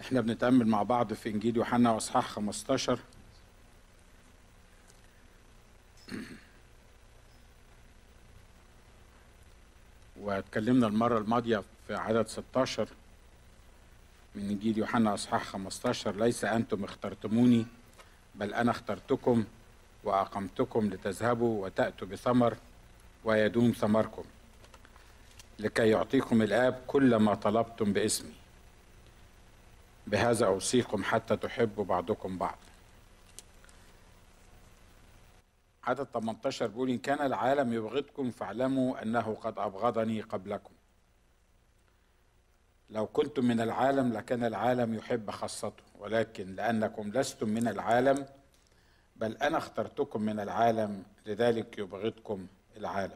احنا بنتأمل مع بعض في انجيل يوحنا واصحاح 15 واتكلمنا المرة الماضية في عدد 16 من انجيل يوحنا اصحاح 15 ليس انتم اخترتموني بل انا اخترتكم واقمتكم لتذهبوا وتأتوا بثمر ويدوم ثمركم لكي يعطيكم الآب كل ما طلبتم باسمي بهذا أوصيكم حتى تحبوا بعضكم بعض عدد 18 بيقول إن كان العالم يبغضكم فاعلموا أنه قد أبغضني قبلكم لو كنتم من العالم لكان العالم يحب خاصته ولكن لأنكم لستم من العالم بل أنا اخترتكم من العالم لذلك يبغضكم العالم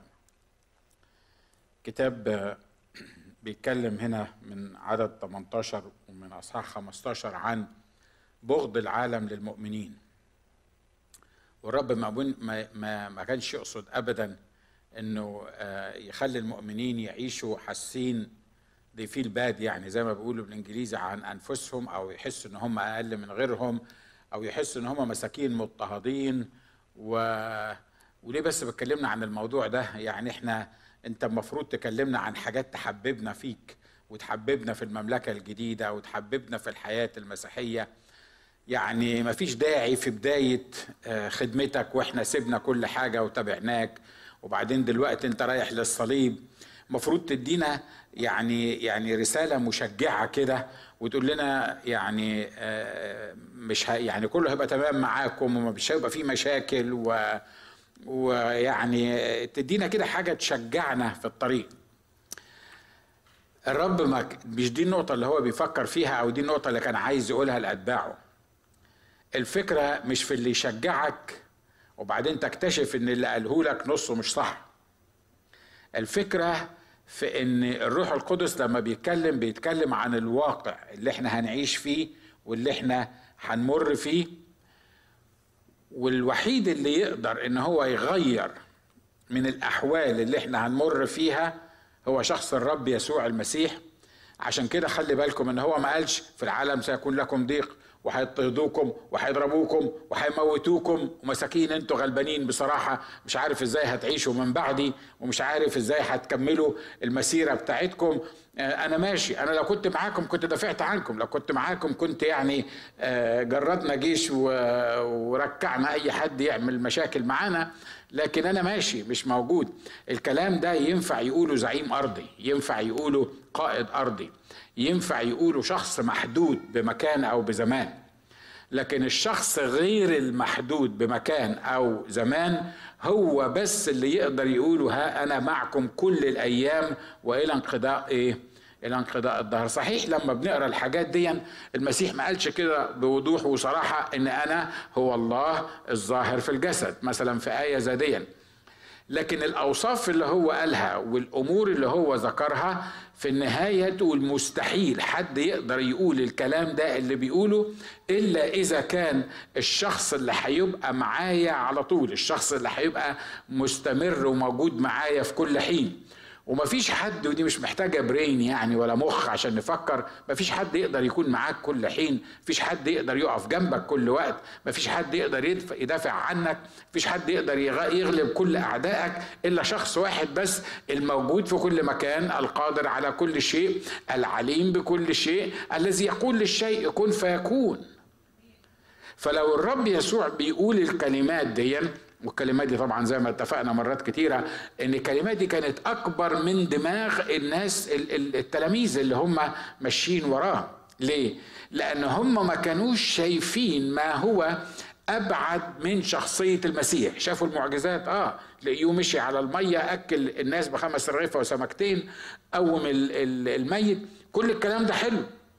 كتاب بيتكلم هنا من عدد 18 ومن اصحاح 15 عن بغض العالم للمؤمنين والرب ما ما ما كانش يقصد ابدا انه يخلي المؤمنين يعيشوا حاسين دي فيل باد يعني زي ما بيقولوا بالانجليزي عن انفسهم او يحسوا ان هم اقل من غيرهم او يحسوا ان هم مساكين مضطهدين و وليه بس بتكلمنا عن الموضوع ده يعني احنا انت المفروض تكلمنا عن حاجات تحببنا فيك وتحببنا في المملكه الجديده وتحببنا في الحياه المسيحيه يعني مفيش داعي في بدايه خدمتك واحنا سيبنا كل حاجه وتابعناك وبعدين دلوقتي انت رايح للصليب المفروض تدينا يعني يعني رساله مشجعه كده وتقول لنا يعني مش يعني كله هيبقى تمام معاكم ومش هيبقى فيه مشاكل و ويعني تدينا كده حاجه تشجعنا في الطريق الرب ما مش دي النقطه اللي هو بيفكر فيها او دي النقطه اللي كان عايز يقولها لاتباعه الفكره مش في اللي يشجعك وبعدين تكتشف ان اللي قاله لك نصه مش صح الفكره في ان الروح القدس لما بيتكلم بيتكلم عن الواقع اللي احنا هنعيش فيه واللي احنا هنمر فيه والوحيد اللي يقدر ان هو يغير من الاحوال اللي احنا هنمر فيها هو شخص الرب يسوع المسيح عشان كده خلي بالكم ان هو ما قالش في العالم سيكون لكم ضيق وهيضطهدوكم وهيضربوكم وهيموتوكم ومساكين انتوا غلبانين بصراحه مش عارف ازاي هتعيشوا من بعدي ومش عارف ازاي هتكملوا المسيره بتاعتكم انا ماشي انا لو كنت معاكم كنت دافعت عنكم لو كنت معاكم كنت يعني جردنا جيش وركعنا اي حد يعمل مشاكل معانا لكن انا ماشي مش موجود الكلام ده ينفع يقوله زعيم ارضي ينفع يقوله قائد ارضي ينفع يقوله شخص محدود بمكان او بزمان لكن الشخص غير المحدود بمكان او زمان هو بس اللي يقدر يقوله ها انا معكم كل الايام والى انقضاء ايه الى انقضاء الدهر صحيح لما بنقرا الحاجات دي المسيح ما قالش كده بوضوح وصراحه ان انا هو الله الظاهر في الجسد مثلا في ايه زاديا لكن الاوصاف اللي هو قالها والامور اللي هو ذكرها في النهايه تقول مستحيل حد يقدر يقول الكلام ده اللي بيقوله الا اذا كان الشخص اللي هيبقى معايا على طول الشخص اللي هيبقى مستمر وموجود معايا في كل حين ومفيش حد ودي مش محتاجه برين يعني ولا مخ عشان نفكر مفيش حد يقدر يكون معاك كل حين مفيش حد يقدر يقف جنبك كل وقت مفيش حد يقدر يدافع عنك مفيش حد يقدر يغلب كل اعدائك الا شخص واحد بس الموجود في كل مكان القادر على كل شيء العليم بكل شيء الذي يقول للشيء كن فيكون فلو الرب يسوع بيقول الكلمات دي والكلمات دي طبعا زي ما اتفقنا مرات كتيرة ان الكلمات دي كانت اكبر من دماغ الناس التلاميذ اللي هم ماشيين وراه ليه؟ لان هم ما كانوش شايفين ما هو ابعد من شخصيه المسيح شافوا المعجزات اه لقيوه مشي على الميه اكل الناس بخمس رغيفه وسمكتين قوم الميت كل الكلام ده حلو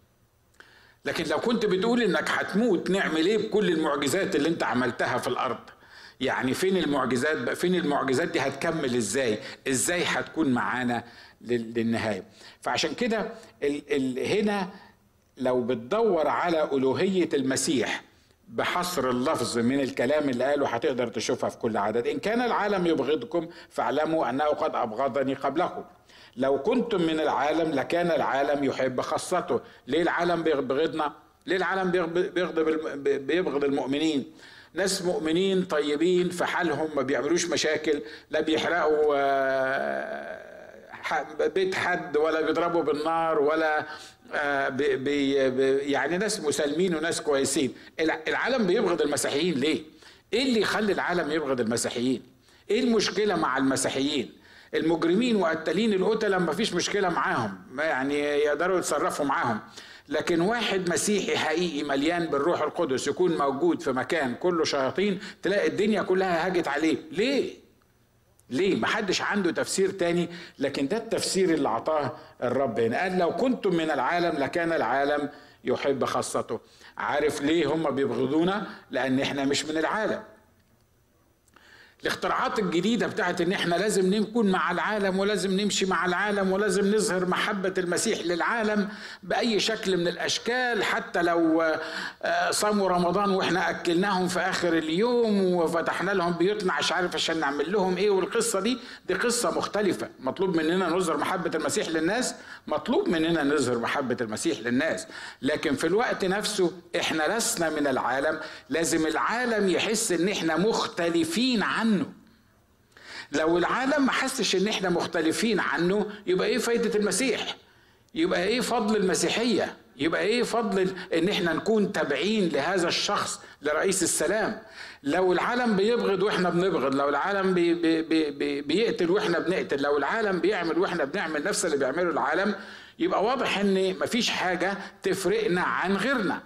لكن لو كنت بتقول انك هتموت نعمل ايه بكل المعجزات اللي انت عملتها في الارض يعني فين المعجزات بقى فين المعجزات دي هتكمل ازاي ازاي هتكون معانا للنهايه فعشان كده ال ال هنا لو بتدور على الوهيه المسيح بحصر اللفظ من الكلام اللي قاله هتقدر تشوفها في كل عدد إن كان العالم يبغضكم فاعلموا أنه قد أبغضني قبلكم لو كنتم من العالم لكان العالم يحب خاصته ليه العالم بيبغضنا ليه العالم بيغضب بيبغض المؤمنين ناس مؤمنين طيبين في حالهم ما بيعملوش مشاكل لا بيحرقوا آه، بيت حد ولا بيضربوا بالنار ولا آه، بي بي يعني ناس مسالمين وناس كويسين العالم بيبغض المسيحيين ليه ايه اللي يخلي العالم يبغض المسيحيين ايه المشكله مع المسيحيين المجرمين وقتالين القتلة ما فيش مشكلة معاهم يعني يقدروا يتصرفوا معاهم لكن واحد مسيحي حقيقي مليان بالروح القدس يكون موجود في مكان كله شياطين تلاقي الدنيا كلها هاجت عليه ليه ليه محدش عنده تفسير تاني لكن ده التفسير اللي عطاه الرب هنا قال لو كنتم من العالم لكان العالم يحب خاصته عارف ليه هم بيبغضونا لان احنا مش من العالم الاختراعات الجديدة بتاعت ان احنا لازم نكون مع العالم ولازم نمشي مع العالم ولازم نظهر محبة المسيح للعالم بأي شكل من الأشكال حتى لو آه، صاموا رمضان واحنا أكلناهم في آخر اليوم وفتحنا لهم بيوتنا مش عارف عشان نعمل لهم ايه والقصة دي دي قصة مختلفة مطلوب مننا نظهر محبة المسيح للناس مطلوب مننا نظهر محبة المسيح للناس لكن في الوقت نفسه احنا لسنا من العالم لازم العالم يحس ان احنا مختلفين عنه عنه لو العالم ما حسش ان احنا مختلفين عنه يبقى ايه فايده المسيح يبقى ايه فضل المسيحيه يبقى ايه فضل ان احنا نكون تابعين لهذا الشخص لرئيس السلام لو العالم بيبغض واحنا بنبغض لو العالم بي بي بي بيقتل واحنا بنقتل لو العالم بيعمل واحنا بنعمل نفس اللي بيعمله العالم يبقى واضح ان مفيش حاجه تفرقنا عن غيرنا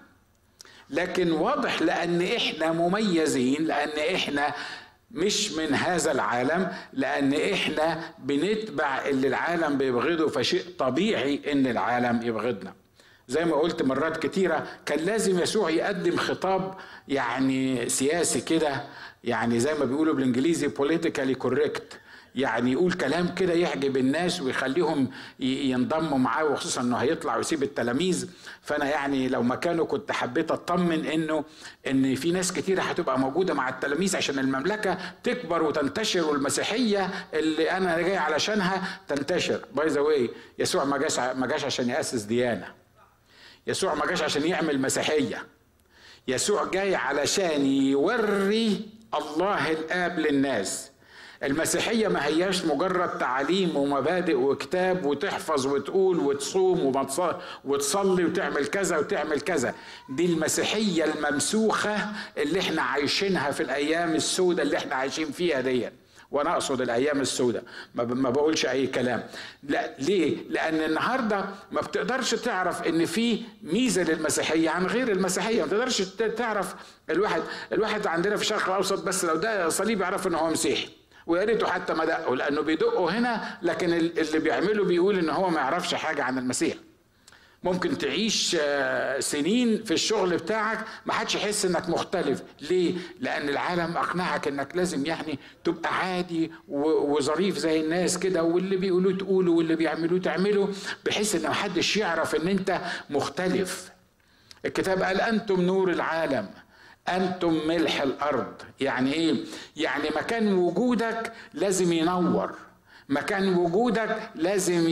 لكن واضح لان احنا مميزين لان احنا مش من هذا العالم لان احنا بنتبع اللي العالم بيبغضه فشيء طبيعي ان العالم يبغضنا زي ما قلت مرات كتيره كان لازم يسوع يقدم خطاب يعني سياسي كده يعني زي ما بيقولوا بالانجليزي politically correct يعني يقول كلام كده يعجب الناس ويخليهم ينضموا معاه وخصوصا انه هيطلع ويسيب التلاميذ فانا يعني لو مكانه كنت حبيت اطمن انه ان في ناس كتيره هتبقى موجوده مع التلاميذ عشان المملكه تكبر وتنتشر والمسيحيه اللي انا جاي علشانها تنتشر باي ذا واي يسوع ما جاش ما جاش عشان ياسس ديانه يسوع ما جاش عشان يعمل مسيحيه يسوع جاي علشان يوري الله الاب للناس المسيحية ما هياش مجرد تعاليم ومبادئ وكتاب وتحفظ وتقول وتصوم وتصلي وتعمل كذا وتعمل كذا دي المسيحية الممسوخة اللي احنا عايشينها في الأيام السوداء اللي احنا عايشين فيها دي وانا اقصد الايام السوداء ما بقولش اي كلام لا ليه لان النهارده ما بتقدرش تعرف ان في ميزه للمسيحيه عن غير المسيحيه ما تقدرش تعرف الواحد الواحد عندنا في الشرق الاوسط بس لو ده صليب يعرف ان هو مسيحي ويا ريته حتى ما دقوا لانه بيدقوا هنا لكن اللي بيعمله بيقول ان هو ما يعرفش حاجه عن المسيح ممكن تعيش آه، سنين في الشغل بتاعك ما حدش يحس انك مختلف ليه لان العالم اقنعك انك لازم يعني تبقى عادي وظريف زي الناس كده واللي بيقولوه تقوله واللي بيعملوه تعمله بحيث ان محدش يعرف ان انت مختلف الكتاب قال انتم نور العالم انتم ملح الارض يعني ايه يعني مكان وجودك لازم ينور مكان وجودك لازم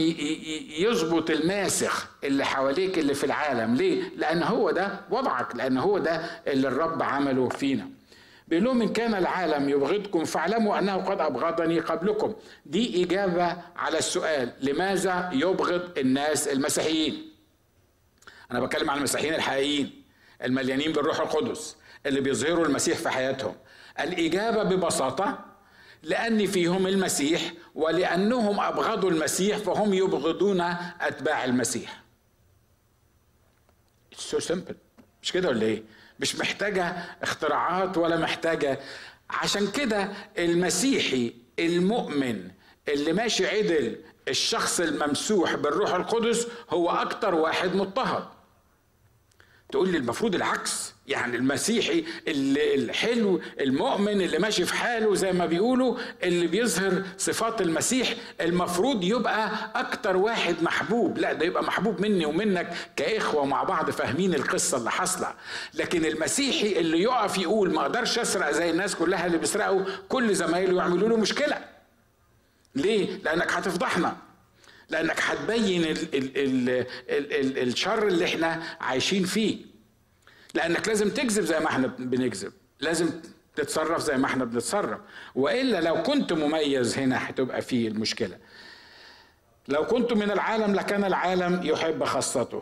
يظبط الماسخ اللي حواليك اللي في العالم ليه لان هو ده وضعك لان هو ده اللي الرب عمله فينا بيقول لهم ان كان العالم يبغضكم فاعلموا انه قد ابغضني قبلكم دي اجابه على السؤال لماذا يبغض الناس المسيحيين انا بتكلم عن المسيحيين الحقيقيين المليانين بالروح القدس اللي بيظهروا المسيح في حياتهم الإجابة ببساطة لأن فيهم المسيح ولأنهم أبغضوا المسيح فهم يبغضون أتباع المسيح It's so simple مش كده ولا إيه؟ مش محتاجة اختراعات ولا محتاجة عشان كده المسيحي المؤمن اللي ماشي عدل الشخص الممسوح بالروح القدس هو أكتر واحد مضطهد تقول لي المفروض العكس يعني المسيحي اللي الحلو المؤمن اللي ماشي في حاله زي ما بيقولوا اللي بيظهر صفات المسيح المفروض يبقى اكتر واحد محبوب لا ده يبقى محبوب مني ومنك كاخوه مع بعض فاهمين القصه اللي حاصله لكن المسيحي اللي يقف يقول ما اقدرش اسرق زي الناس كلها اللي بيسرقوا كل زمايله يعملوا له مشكله ليه لانك هتفضحنا لانك هتبين ال ال ال ال ال الشر اللي احنا عايشين فيه لانك لازم تكذب زي ما احنا بنكذب لازم تتصرف زي ما احنا بنتصرف والا لو كنت مميز هنا هتبقى فيه المشكله لو كنت من العالم لكان العالم يحب خاصته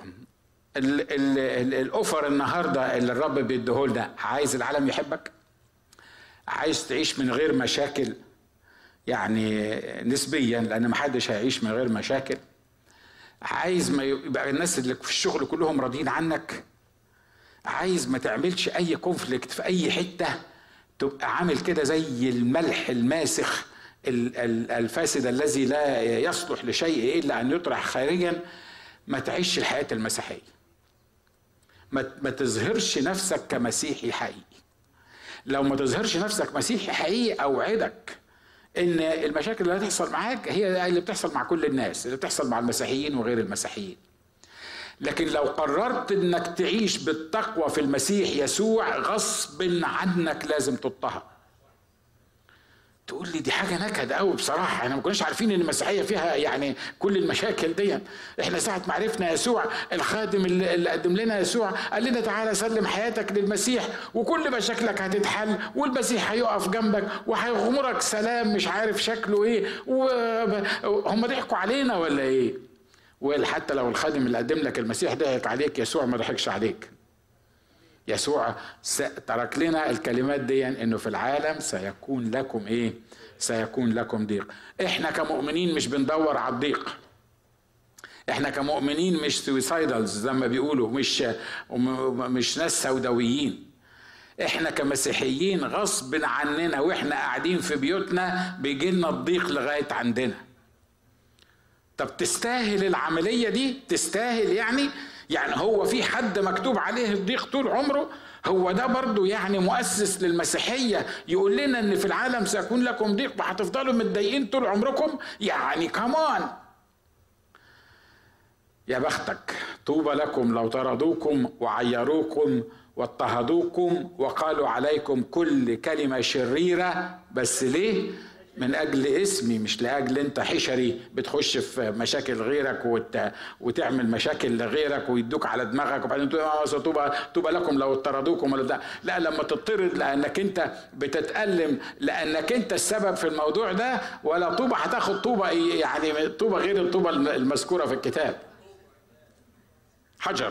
الاوفر النهارده اللي الرب بيديهولنا عايز العالم يحبك عايز تعيش من غير مشاكل يعني نسبيا لان ما حدش هيعيش من غير مشاكل عايز ما يبقى الناس اللي في الشغل كلهم راضيين عنك عايز ما تعملش اي كونفليكت في اي حته تبقى عامل كده زي الملح الماسخ الفاسد الذي لا يصلح لشيء الا ان يطرح خارجا ما تعيش الحياه المسيحيه ما تظهرش نفسك كمسيحي حقيقي لو ما تظهرش نفسك مسيحي حقيقي اوعدك ان المشاكل اللي هتحصل معاك هي اللي بتحصل مع كل الناس اللي بتحصل مع المسيحيين وغير المسيحيين لكن لو قررت انك تعيش بالتقوى في المسيح يسوع غصب عنك لازم تضطهد تقول لي دي حاجه نكد قوي بصراحه احنا ما كناش عارفين ان المسيحيه فيها يعني كل المشاكل دي احنا ساعه ما عرفنا يسوع الخادم اللي, اللي قدم لنا يسوع قال لنا تعالى سلم حياتك للمسيح وكل مشاكلك هتتحل والمسيح هيقف جنبك وهيغمرك سلام مش عارف شكله ايه وهم ضحكوا علينا ولا ايه وحتى لو الخادم اللي قدم لك المسيح ضحك عليك يسوع ما ضحكش عليك يسوع ترك لنا الكلمات دي انه في العالم سيكون لكم ايه سيكون لكم ضيق احنا كمؤمنين مش بندور على الضيق احنا كمؤمنين مش سويسايدلز زي ما بيقولوا مش مش ناس سوداويين احنا كمسيحيين غصب عننا واحنا قاعدين في بيوتنا بيجي لنا الضيق لغايه عندنا طب تستاهل العمليه دي تستاهل يعني يعني هو في حد مكتوب عليه الضيق طول عمره هو ده برضو يعني مؤسس للمسيحية يقول لنا ان في العالم سيكون لكم ضيق وهتفضلوا متضايقين طول عمركم يعني كمان يا بختك طوبى لكم لو طردوكم وعيروكم واضطهدوكم وقالوا عليكم كل كلمة شريرة بس ليه؟ من اجل اسمي مش لاجل انت حشري بتخش في مشاكل غيرك وت... وتعمل مشاكل لغيرك ويدوك على دماغك وبعدين تقول اه طوبى طوبى لكم لو اطردوكم ولا ده لا لما تطرد لانك انت بتتالم لانك انت السبب في الموضوع ده ولا طوبى هتاخد طوبى يعني طوبى غير الطوبى المذكوره في الكتاب حجر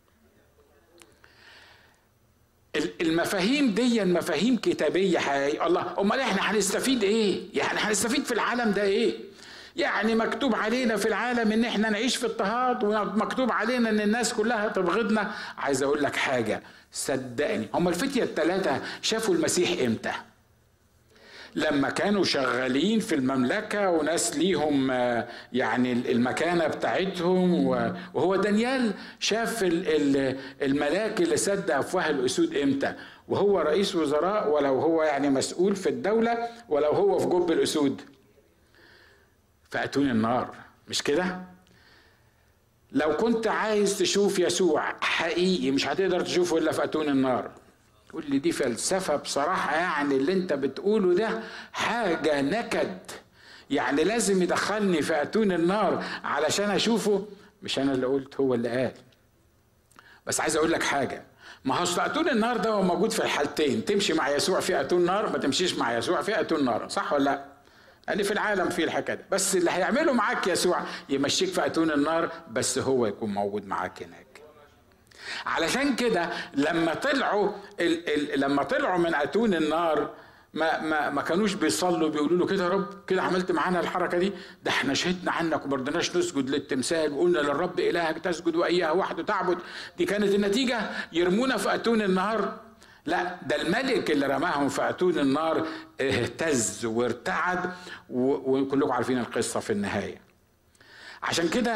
المفاهيم دي مفاهيم كتابية حقيقية الله أمال إحنا هنستفيد إيه؟ يعني هنستفيد في العالم ده إيه؟ يعني مكتوب علينا في العالم إن إحنا نعيش في اضطهاد ومكتوب علينا إن الناس كلها تبغضنا عايز أقول لك حاجة صدقني هم الفتية الثلاثة شافوا المسيح إمتى؟ لما كانوا شغالين في المملكة وناس ليهم يعني المكانة بتاعتهم وهو دانيال شاف الملاك اللي سد أفواه الأسود إمتى وهو رئيس وزراء ولو هو يعني مسؤول في الدولة ولو هو في جب الأسود فأتون النار مش كده؟ لو كنت عايز تشوف يسوع حقيقي مش هتقدر تشوفه إلا في أتون النار تقول لي دي فلسفة بصراحة يعني اللي انت بتقوله ده حاجة نكد يعني لازم يدخلني في أتون النار علشان أشوفه مش أنا اللي قلت هو اللي قال بس عايز أقول لك حاجة ما هو أتون النار ده هو موجود في الحالتين تمشي مع يسوع في أتون نار ما تمشيش مع يسوع في أتون نار صح ولا لا؟ قال في العالم في الحكايه ده بس اللي هيعمله معاك يسوع يمشيك في أتون النار بس هو يكون موجود معاك هناك علشان كده لما طلعوا ال ال لما طلعوا من اتون النار ما ما ما كانوش بيصلوا بيقولوا له كده يا رب كده عملت معانا الحركه دي ده احنا شهدنا عنك وما رضيناش نسجد للتمثال وقلنا للرب الهك تسجد واياه وحده تعبد دي كانت النتيجه يرمونا في اتون النهار لا ده الملك اللي رماهم في اتون النار اهتز وارتعد وكلكم عارفين القصه في النهايه عشان كده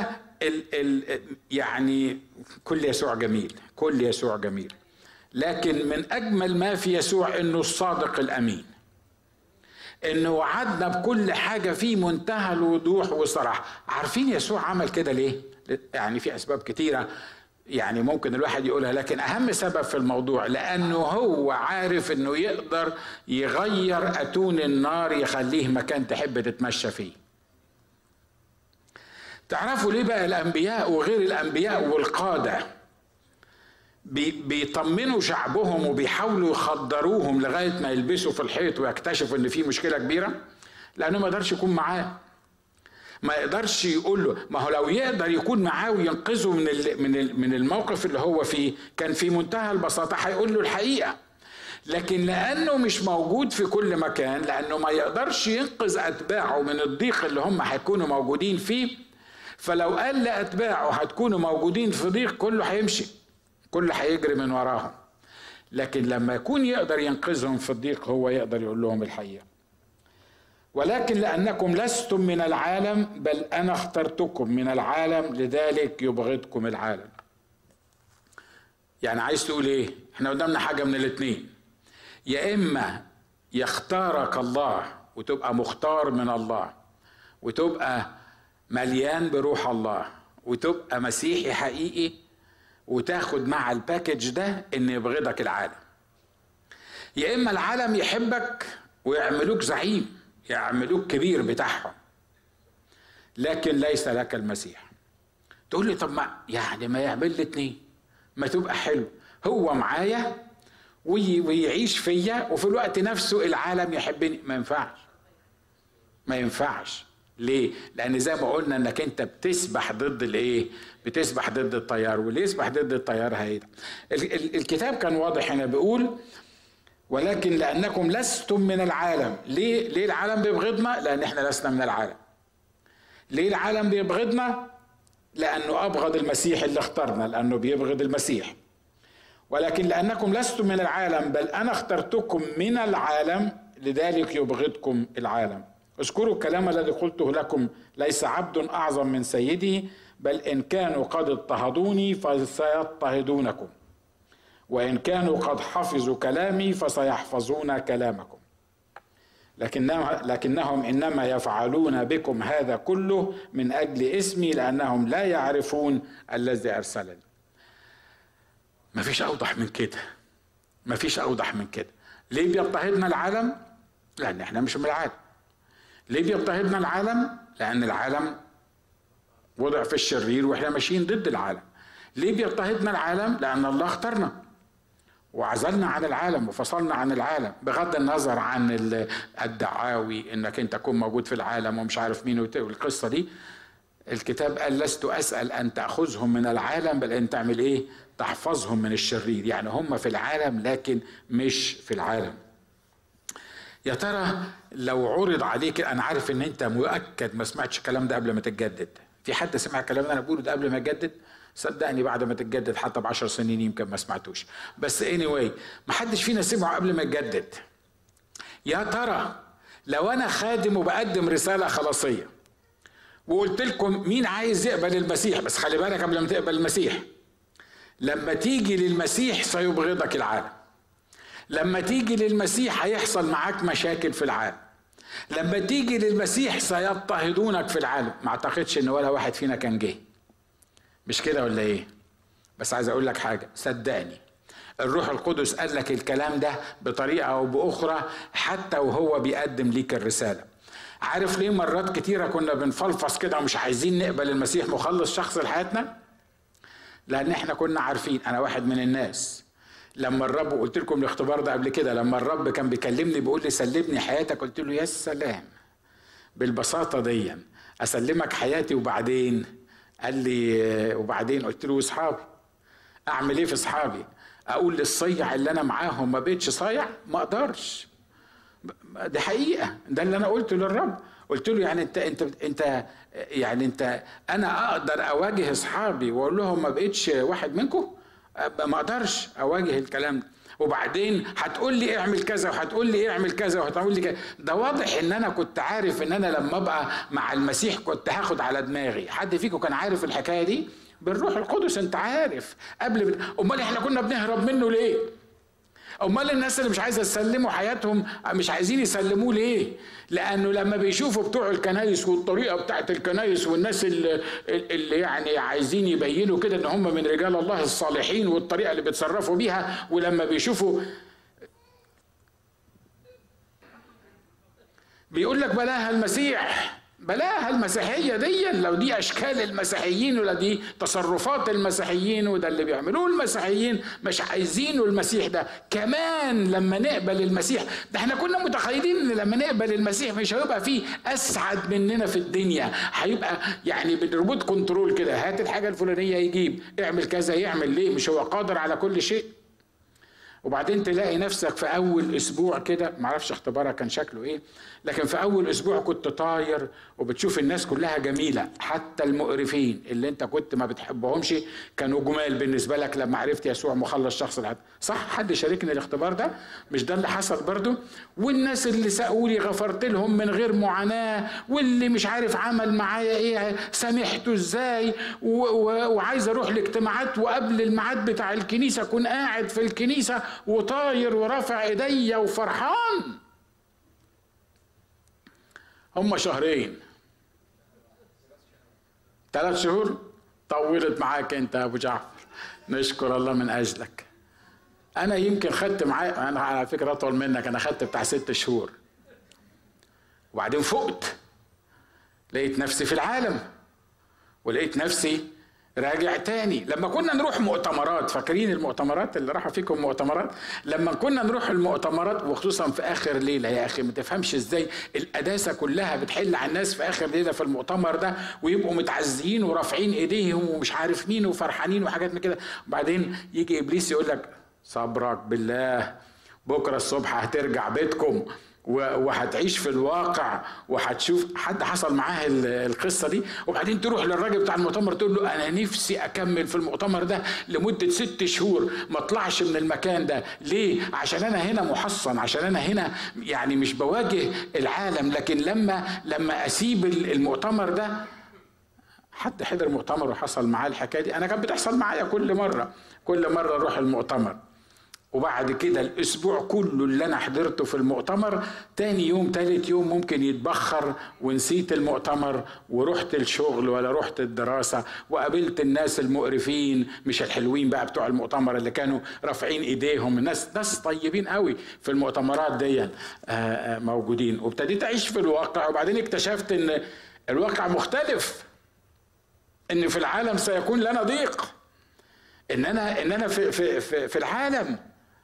ال ال يعني كل يسوع جميل كل يسوع جميل لكن من اجمل ما في يسوع انه الصادق الامين انه وعدنا بكل حاجه في منتهى الوضوح والصراحه عارفين يسوع عمل كده ليه يعني في اسباب كتيره يعني ممكن الواحد يقولها لكن اهم سبب في الموضوع لانه هو عارف انه يقدر يغير اتون النار يخليه مكان تحب تتمشى فيه تعرفوا ليه بقى الانبياء وغير الانبياء والقاده بيطمنوا شعبهم وبيحاولوا يخدروهم لغايه ما يلبسوا في الحيط ويكتشفوا ان في مشكله كبيره لانه ما يقدرش يكون معاه ما يقدرش يقول له ما هو لو يقدر يكون معاه وينقذه من من من الموقف اللي هو فيه كان في منتهى البساطه هيقول له الحقيقه لكن لانه مش موجود في كل مكان لانه ما يقدرش ينقذ اتباعه من الضيق اللي هم هيكونوا موجودين فيه فلو قال لاتباعه هتكونوا موجودين في ضيق كله هيمشي كله هيجري من وراهم لكن لما يكون يقدر ينقذهم في الضيق هو يقدر يقول لهم الحقيقه ولكن لانكم لستم من العالم بل انا اخترتكم من العالم لذلك يبغضكم العالم يعني عايز تقول ايه احنا قدامنا حاجه من الاثنين يا اما يختارك الله وتبقى مختار من الله وتبقى مليان بروح الله وتبقى مسيحي حقيقي وتاخد مع الباكج ده ان يبغضك العالم يا اما العالم يحبك ويعملوك زعيم يعملوك كبير بتاعهم لكن ليس لك المسيح تقول لي طب ما يعني ما يعمل لي اتنين ما تبقى حلو هو معايا ويعيش فيا وفي الوقت نفسه العالم يحبني ما ينفعش ما ينفعش ليه؟ لأن زي ما قلنا إنك أنت بتسبح ضد الإيه؟ بتسبح ضد التيار واللي يسبح ضد التيار هيدا. الكتاب كان واضح هنا بيقول ولكن لأنكم لستم من العالم، ليه؟ ليه العالم بيبغضنا؟ لأن إحنا لسنا من العالم. ليه العالم بيبغضنا؟ لأنه أبغض المسيح اللي اخترنا، لأنه بيبغض المسيح. ولكن لأنكم لستم من العالم بل أنا اخترتكم من العالم لذلك يبغضكم العالم. اذكروا الكلام الذي قلته لكم ليس عبد اعظم من سيده بل ان كانوا قد اضطهدوني فسيضطهدونكم وان كانوا قد حفظوا كلامي فسيحفظون كلامكم لكنهم انما يفعلون بكم هذا كله من اجل اسمي لانهم لا يعرفون الذي ارسلني ما فيش اوضح من كده ما فيش اوضح من كده ليه بيضطهدنا العالم لان احنا مش من العالم ليه بيضطهدنا العالم؟ لأن العالم وضع في الشرير واحنا ماشيين ضد العالم. ليه بيضطهدنا العالم؟ لأن الله اختارنا وعزلنا عن العالم وفصلنا عن العالم بغض النظر عن الدعاوي انك انت تكون موجود في العالم ومش عارف مين والقصه دي الكتاب قال لست اسال ان تاخذهم من العالم بل ان تعمل ايه؟ تحفظهم من الشرير يعني هم في العالم لكن مش في العالم. يا ترى لو عرض عليك انا عارف ان انت مؤكد ما سمعتش الكلام ده قبل ما تتجدد في حد سمع الكلام ده انا بقوله ده قبل ما يتجدد صدقني بعد ما تتجدد حتى ب 10 سنين يمكن ما سمعتوش بس اني anyway ما حدش فينا سمعه قبل ما يتجدد يا ترى لو انا خادم وبقدم رساله خلاصيه وقلت لكم مين عايز يقبل المسيح بس خلي بالك قبل ما تقبل المسيح لما تيجي للمسيح سيبغضك العالم لما تيجي للمسيح هيحصل معاك مشاكل في العالم لما تيجي للمسيح سيضطهدونك في العالم ما اعتقدش ان ولا واحد فينا كان جه مش كده ولا ايه بس عايز اقول لك حاجه صدقني الروح القدس قال لك الكلام ده بطريقه او باخرى حتى وهو بيقدم ليك الرساله عارف ليه مرات كتيره كنا بنفلفص كده ومش عايزين نقبل المسيح مخلص شخص لحياتنا لان احنا كنا عارفين انا واحد من الناس لما الرب قلت لكم الاختبار ده قبل كده لما الرب كان بيكلمني بيقول لي سلمني حياتك قلت له يا سلام بالبساطه دي اسلمك حياتي وبعدين قال لي وبعدين قلت له اصحابي اعمل ايه في اصحابي اقول للصيع اللي انا معاهم ما بقتش صايع ما اقدرش دي حقيقه ده اللي انا قلته للرب قلت له يعني انت انت انت يعني انت انا اقدر اواجه اصحابي واقول لهم ما بقتش واحد منكم ما اقدرش اواجه الكلام ده وبعدين هتقول لي اعمل كذا وهتقول لي اعمل كذا وهتقول لي كذا ده واضح ان انا كنت عارف ان انا لما ابقى مع المسيح كنت هاخد على دماغي حد فيكم كان عارف الحكايه دي بالروح القدس انت عارف قبل امال احنا كنا بنهرب منه ليه امال الناس اللي مش عايزه يسلموا حياتهم مش عايزين يسلموه ليه لانه لما بيشوفوا بتوع الكنايس والطريقه بتاعت الكنايس والناس اللي, اللي يعني عايزين يبينوا كده ان هم من رجال الله الصالحين والطريقه اللي بيتصرفوا بيها ولما بيشوفوا بيقول لك بلاها المسيح بلاها المسيحية دي لو دي أشكال المسيحيين ولا دي تصرفات المسيحيين وده اللي بيعملوه المسيحيين مش عايزينه المسيح ده كمان لما نقبل المسيح ده احنا كنا متخيلين ان لما نقبل المسيح مش هيبقى فيه أسعد مننا في الدنيا هيبقى يعني بالريموت كنترول كده هات الحاجة الفلانية يجيب اعمل كذا يعمل ليه مش هو قادر على كل شيء وبعدين تلاقي نفسك في اول اسبوع كده معرفش اختبارها كان شكله ايه لكن في اول اسبوع كنت طاير وبتشوف الناس كلها جميله حتى المقرفين اللي انت كنت ما بتحبهمش كانوا جمال بالنسبه لك لما عرفت يسوع مخلص شخص الحد صح حد شاركني الاختبار ده مش ده اللي حصل برضو والناس اللي سأقوا لي غفرت لهم من غير معاناه واللي مش عارف عمل معايا ايه سامحته ازاي وعايز اروح الاجتماعات وقبل الميعاد بتاع الكنيسه اكون قاعد في الكنيسه وطاير ورافع ايديا وفرحان هم شهرين ثلاث شهور طولت معاك انت يا ابو جعفر نشكر الله من اجلك انا يمكن خدت معايا انا على فكره اطول منك انا خدت بتاع ست شهور وبعدين فقت لقيت نفسي في العالم ولقيت نفسي راجع تاني لما كنا نروح مؤتمرات فاكرين المؤتمرات اللي راحوا فيكم مؤتمرات لما كنا نروح المؤتمرات وخصوصا في اخر ليله يا اخي ما تفهمش ازاي القداسه كلها بتحل على الناس في اخر ليله في المؤتمر ده ويبقوا متعزيين ورافعين ايديهم ومش عارف مين وفرحانين وحاجات من كده وبعدين يجي ابليس يقول لك صبرك بالله بكره الصبح هترجع بيتكم وهتعيش في الواقع وهتشوف حد حصل معاه القصه دي وبعدين تروح للراجل بتاع المؤتمر تقول له انا نفسي اكمل في المؤتمر ده لمده ست شهور ما اطلعش من المكان ده ليه عشان انا هنا محصن عشان انا هنا يعني مش بواجه العالم لكن لما لما اسيب المؤتمر ده حد حضر مؤتمر وحصل معاه الحكايه دي انا كانت بتحصل معايا كل مره كل مره اروح المؤتمر وبعد كده الاسبوع كله اللي انا حضرته في المؤتمر تاني يوم تالت يوم ممكن يتبخر ونسيت المؤتمر ورحت الشغل ولا رحت الدراسة وقابلت الناس المقرفين مش الحلوين بقى بتوع المؤتمر اللي كانوا رافعين ايديهم ناس ناس طيبين قوي في المؤتمرات دي آه، آه، موجودين وابتديت اعيش في الواقع وبعدين اكتشفت ان الواقع مختلف ان في العالم سيكون لنا ضيق ان انا ان انا في في في, في العالم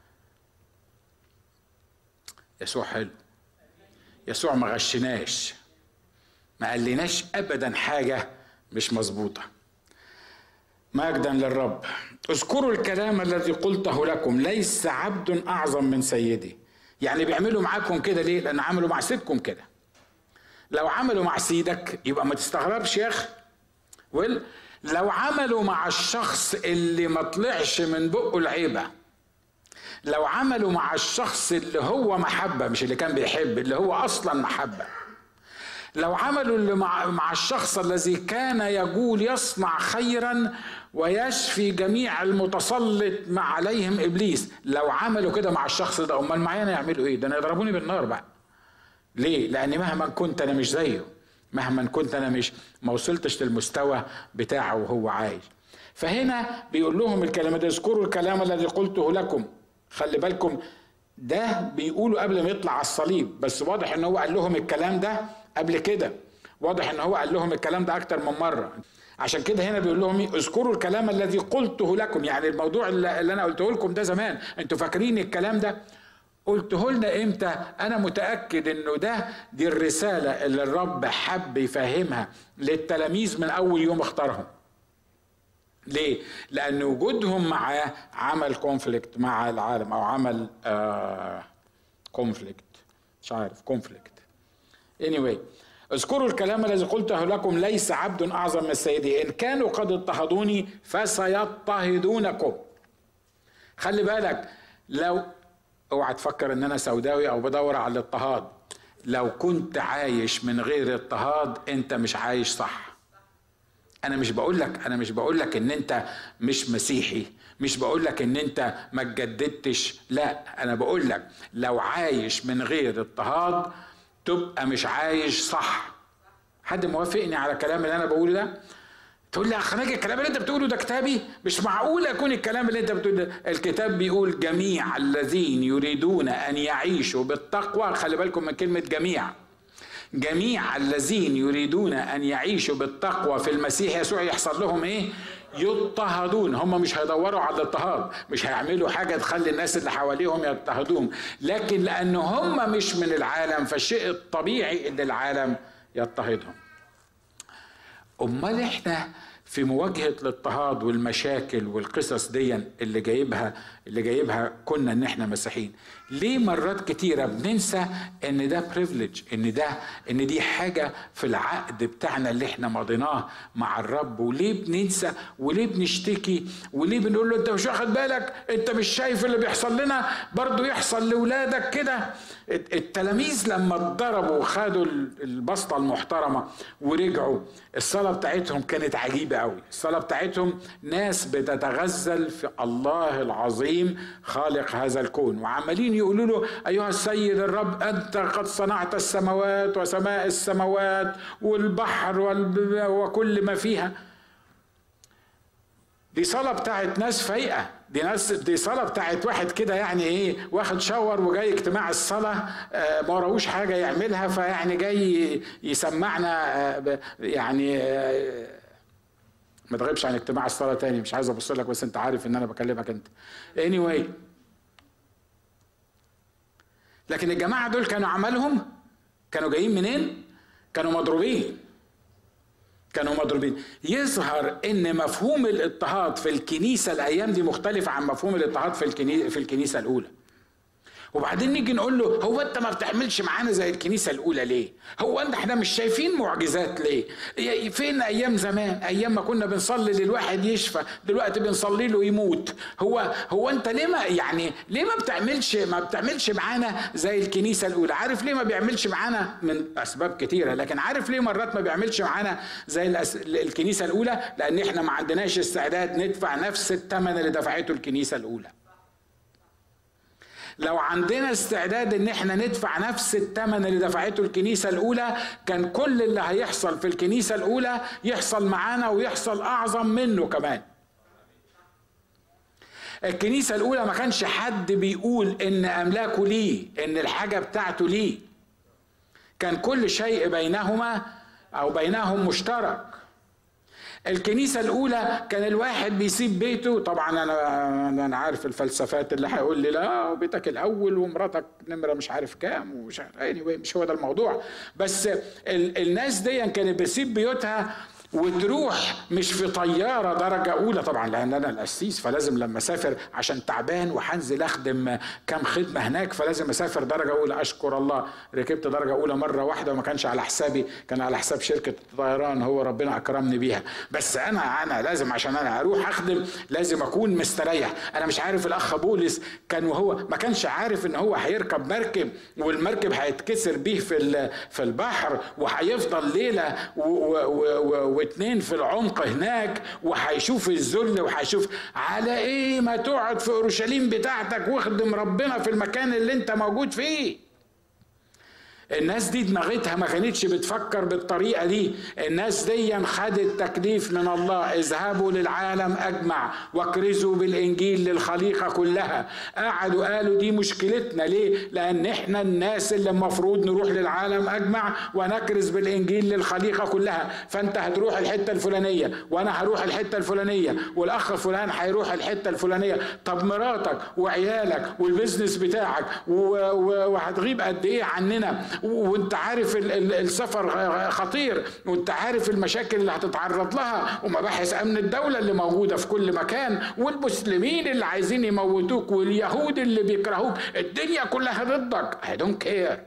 يسوع حلو يسوع ما غشناش ما قالناش ابدا حاجه مش مظبوطه مجدا للرب اذكروا الكلام الذي قلته لكم ليس عبد اعظم من سيدي يعني بيعملوا معاكم كده ليه لان عملوا مع سيدكم كده لو عملوا مع سيدك يبقى ما تستغربش يا اخي لو عملوا مع الشخص اللي ما طلعش من بقه العيبه لو عملوا مع الشخص اللي هو محبه مش اللي كان بيحب اللي هو اصلا محبه لو عملوا اللي مع, مع الشخص الذي كان يقول يصنع خيرا ويشفي جميع المتسلط مع عليهم ابليس لو عملوا كده مع الشخص ده امال معايا يعملوا ايه ده انا يضربوني بالنار بقى ليه لان مهما كنت انا مش زيه مهما كنت انا مش ما وصلتش للمستوى بتاعه وهو عايش فهنا بيقول لهم الكلمات اذكروا الكلام الذي قلته لكم خلي بالكم ده بيقولوا قبل ما يطلع على الصليب بس واضح ان هو قال لهم الكلام ده قبل كده واضح ان هو قال لهم الكلام ده اكتر من مره عشان كده هنا بيقول لهم ايه اذكروا الكلام الذي قلته لكم يعني الموضوع اللي انا قلته لكم ده زمان انتوا فاكرين الكلام ده قلته لنا امتى انا متاكد انه ده دي الرساله اللي الرب حب يفهمها للتلاميذ من اول يوم اختارهم ليه؟ لأن وجودهم معاه عمل كونفليكت مع العالم أو عمل كونفليكت آه، مش عارف كونفليكت anyway اذكروا الكلام الذي قلته لكم ليس عبد أعظم من سيدي إن كانوا قد اضطهدوني فسيضطهدونكم خلي بالك لو اوعى تفكر ان انا سوداوي او بدور على الاضطهاد لو كنت عايش من غير اضطهاد انت مش عايش صح انا مش بقول لك انا مش بقول لك ان انت مش مسيحي مش بقول لك ان انت ما اتجددتش لا انا بقول لك لو عايش من غير اضطهاد تبقى مش عايش صح حد موافقني على الكلام اللي انا بقوله ده تقول لي اخ ناجي الكلام اللي انت بتقوله ده كتابي مش معقول يكون الكلام اللي انت بتقوله ده الكتاب بيقول جميع الذين يريدون ان يعيشوا بالتقوى خلي بالكم من كلمه جميع جميع الذين يريدون ان يعيشوا بالتقوى في المسيح يسوع يحصل لهم ايه يضطهدون هم مش هيدوروا على الاضطهاد مش هيعملوا حاجه تخلي الناس اللي حواليهم يضطهدوهم لكن لان هم مش من العالم فالشيء الطبيعي ان العالم يضطهدهم امال احنا في مواجهه الاضطهاد والمشاكل والقصص دي اللي جايبها اللي جايبها كنا ان احنا مسيحيين ليه مرات كتيره بننسى ان ده بريفليج ان ده ان دي حاجه في العقد بتاعنا اللي احنا مضيناه مع الرب وليه بننسى وليه بنشتكي وليه بنقول له انت مش واخد بالك انت مش شايف اللي بيحصل لنا برضه يحصل لاولادك كده التلاميذ لما اتضربوا وخدوا البسطه المحترمه ورجعوا الصلاه بتاعتهم كانت عجيبه قوي الصلاه بتاعتهم ناس بتتغزل في الله العظيم خالق هذا الكون وعمالين يقولوا له ايها السيد الرب انت قد صنعت السماوات وسماء السماوات والبحر وكل ما فيها دي صلاة بتاعت ناس فايقة دي ناس دي صلاة بتاعت واحد كده يعني ايه واخد شاور وجاي اجتماع الصلاة آه ما وراهوش حاجة يعملها فيعني جاي يسمعنا آه يعني آه ما تغيبش عن اجتماع الصلاة تاني مش عايز ابص لك بس انت عارف ان انا بكلمك انت anyway لكن الجماعة دول كانوا عملهم كانوا جايين منين؟ كانوا مضروبين كانوا مضروبين يظهر ان مفهوم الاضطهاد في الكنيسة الايام دي مختلف عن مفهوم الاضطهاد في الكنيسة, في الكنيسة الاولى وبعدين نيجي نقول له هو انت ما بتعملش معانا زي الكنيسه الاولى ليه؟ هو انت احنا مش شايفين معجزات ليه؟ فين ايام زمان؟ ايام ما كنا بنصلي للواحد يشفى، دلوقتي بنصلي له يموت، هو هو انت ليه ما يعني ليه ما بتعملش ما بتعملش معانا زي الكنيسه الاولى؟ عارف ليه ما بيعملش معانا من اسباب كتيره، لكن عارف ليه مرات ما بيعملش معانا زي الأس... الكنيسه الاولى؟ لان احنا ما عندناش استعداد ندفع نفس الثمن اللي دفعته الكنيسه الاولى. لو عندنا استعداد ان احنا ندفع نفس الثمن اللي دفعته الكنيسة الاولى كان كل اللي هيحصل في الكنيسة الاولى يحصل معانا ويحصل اعظم منه كمان الكنيسة الاولى ما كانش حد بيقول ان املاكه ليه ان الحاجة بتاعته ليه كان كل شيء بينهما او بينهم مشترك الكنيسة الأولى كان الواحد بيسيب بيته طبعا أنا أنا عارف الفلسفات اللي هيقول لي لا بيتك الأول ومراتك نمرة مش عارف كام ومش عارف anyway مش هو ده الموضوع بس ال الناس دي كانت بتسيب بيوتها وتروح مش في طيارة درجة أولى طبعا لأن أنا القسيس فلازم لما أسافر عشان تعبان وهنزل أخدم كام خدمة هناك فلازم أسافر درجة أولى أشكر الله ركبت درجة أولى مرة واحدة وما كانش على حسابي كان على حساب شركة الطيران هو ربنا أكرمني بيها بس أنا أنا لازم عشان أنا أروح أخدم لازم أكون مستريح أنا مش عارف الأخ بولس كان وهو ما كانش عارف إن هو هيركب مركب والمركب هيتكسر بيه في في البحر وهيفضل ليلة و و و واتنين في العمق هناك وهيشوف الذل وهيشوف على ايه ما تقعد في اورشليم بتاعتك واخدم ربنا في المكان اللي انت موجود فيه الناس دي دماغتها ما كانتش بتفكر بالطريقه دي الناس دي خدت تكليف من الله اذهبوا للعالم اجمع واكرزوا بالانجيل للخليقه كلها قعدوا قالوا دي مشكلتنا ليه لان احنا الناس اللي المفروض نروح للعالم اجمع ونكرز بالانجيل للخليقه كلها فانت هتروح الحته الفلانيه وانا هروح الحته الفلانيه والاخ فلان هيروح الحته الفلانيه طب مراتك وعيالك والبزنس بتاعك وهتغيب قد ايه عننا وانت عارف السفر خطير وانت عارف المشاكل اللي هتتعرض لها ومباحث امن الدوله اللي موجوده في كل مكان والمسلمين اللي عايزين يموتوك واليهود اللي بيكرهوك الدنيا كلها ضدك I don't care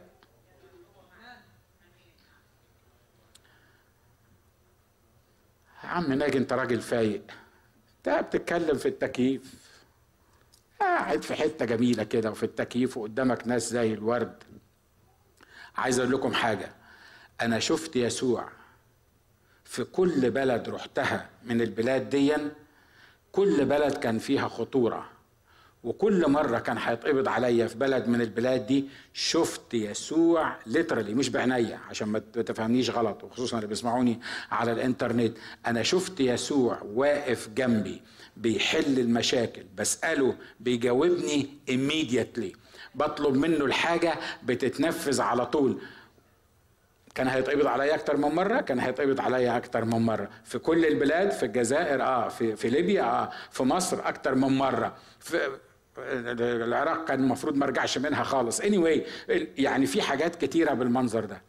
يا عم ناجي انت راجل فايق انت بتتكلم في التكييف يا قاعد في حته جميله كده وفي التكييف وقدامك ناس زي الورد عايز اقول لكم حاجه انا شفت يسوع في كل بلد رحتها من البلاد ديا كل بلد كان فيها خطوره وكل مره كان هيتقبض عليا في بلد من البلاد دي شفت يسوع ليترالي مش بعينيا عشان ما تفهمنيش غلط وخصوصا اللي بيسمعوني على الانترنت انا شفت يسوع واقف جنبي بيحل المشاكل بساله بيجاوبني immediately بطلب منه الحاجه بتتنفذ على طول كان هيتقبض عليا اكتر من مره كان هيتقبض عليا اكتر من مره في كل البلاد في الجزائر اه في في ليبيا اه في مصر اكتر من مره في العراق كان المفروض ما ارجعش منها خالص anyway يعني في حاجات كتيره بالمنظر ده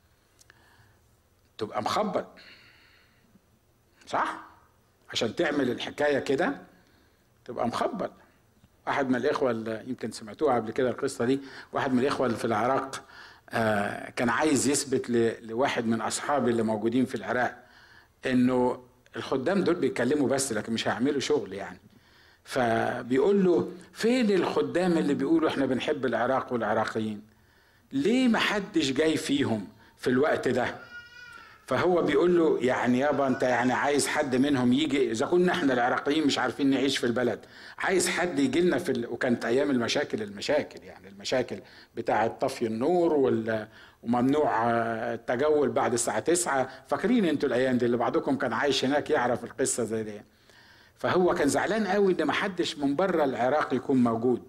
تبقى مخبط صح عشان تعمل الحكايه كده تبقى مخبط واحد من الاخوه اللي يمكن سمعتوها قبل كده القصه دي واحد من الاخوه اللي في العراق آه كان عايز يثبت لواحد من اصحابي اللي موجودين في العراق انه الخدام دول بيتكلموا بس لكن مش هيعملوا شغل يعني فبيقول له فين الخدام اللي بيقولوا احنا بنحب العراق والعراقيين ليه ما حدش جاي فيهم في الوقت ده فهو بيقول له يعني يابا انت يعني عايز حد منهم يجي اذا كنا احنا العراقيين مش عارفين نعيش في البلد عايز حد يجي لنا في ال... وكانت ايام المشاكل المشاكل يعني المشاكل بتاعه طفي النور وال... وممنوع التجول بعد الساعه 9 فاكرين انتوا الايام دي اللي بعضكم كان عايش هناك يعرف القصه زي دي فهو كان زعلان قوي ان ما حدش من بره العراق يكون موجود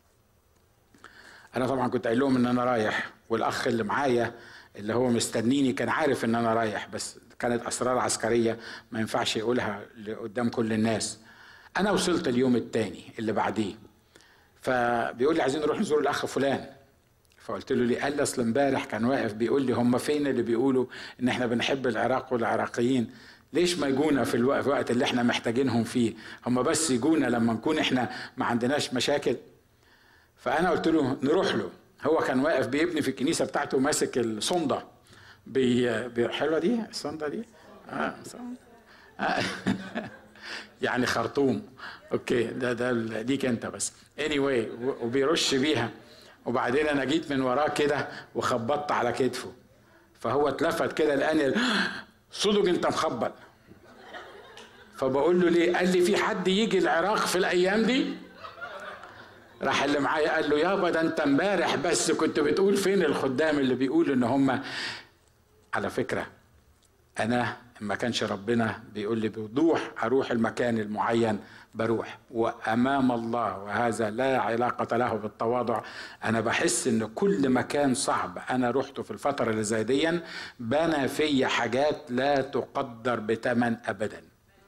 انا طبعا كنت قايل لهم ان انا رايح والاخ اللي معايا اللي هو مستنيني كان عارف ان انا رايح بس كانت اسرار عسكريه ما ينفعش يقولها قدام كل الناس انا وصلت اليوم الثاني اللي بعديه فبيقول لي عايزين نروح نزور الاخ فلان فقلت له ليه قال لي اصل امبارح كان واقف بيقول لي هم فين اللي بيقولوا ان احنا بنحب العراق والعراقيين ليش ما يجونا في الوقت اللي احنا محتاجينهم فيه هم بس يجونا لما نكون احنا ما عندناش مشاكل فانا قلت له نروح له هو كان واقف بيبني في الكنيسه بتاعته ماسك الصنده بي... بي... حلوه دي الصنده دي اه, آه. يعني خرطوم اوكي ده ده ليك انت بس اني anyway وبيرش بيها وبعدين انا جيت من وراه كده وخبطت على كتفه فهو اتلفت كده لاني صدق انت مخبط فبقول له ليه قال لي في حد يجي العراق في الايام دي راح اللي معايا قال له يابا ده انت امبارح بس كنت بتقول فين الخدام اللي بيقولوا ان هم على فكره انا ما كانش ربنا بيقول لي بوضوح اروح المكان المعين بروح وامام الله وهذا لا علاقه له بالتواضع انا بحس ان كل مكان صعب انا رحته في الفتره اللي زي دي بنى في حاجات لا تقدر بثمن ابدا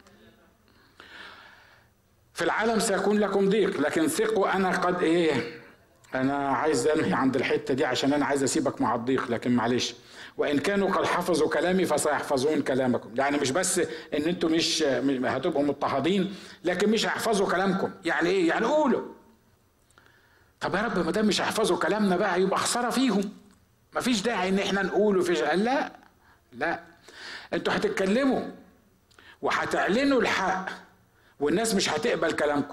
في العالم سيكون لكم ضيق لكن ثقوا انا قد ايه انا عايز انهي عند الحته دي عشان انا عايز اسيبك مع الضيق لكن معلش وان كانوا قد حفظوا كلامي فسيحفظون كلامكم يعني مش بس ان انتوا مش هتبقوا مضطهدين لكن مش هيحفظوا كلامكم يعني ايه يعني قولوا طب يا رب ما دام مش هيحفظوا كلامنا بقى يبقى خساره فيهم مفيش داعي ان احنا نقول وفيش قال لا لا انتوا هتتكلموا وهتعلنوا الحق والناس مش هتقبل كلامكم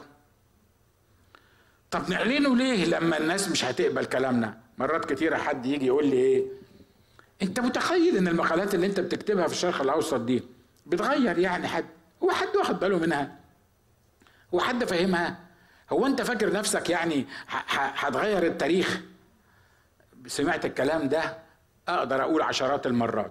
طب نعلنه ليه لما الناس مش هتقبل كلامنا مرات كتيرة حد يجي يقول لي ايه انت متخيل ان المقالات اللي انت بتكتبها في الشرق الاوسط دي بتغير يعني حد هو حد واخد باله منها هو حد فاهمها هو انت فاكر نفسك يعني هتغير التاريخ سمعت الكلام ده اقدر اقول عشرات المرات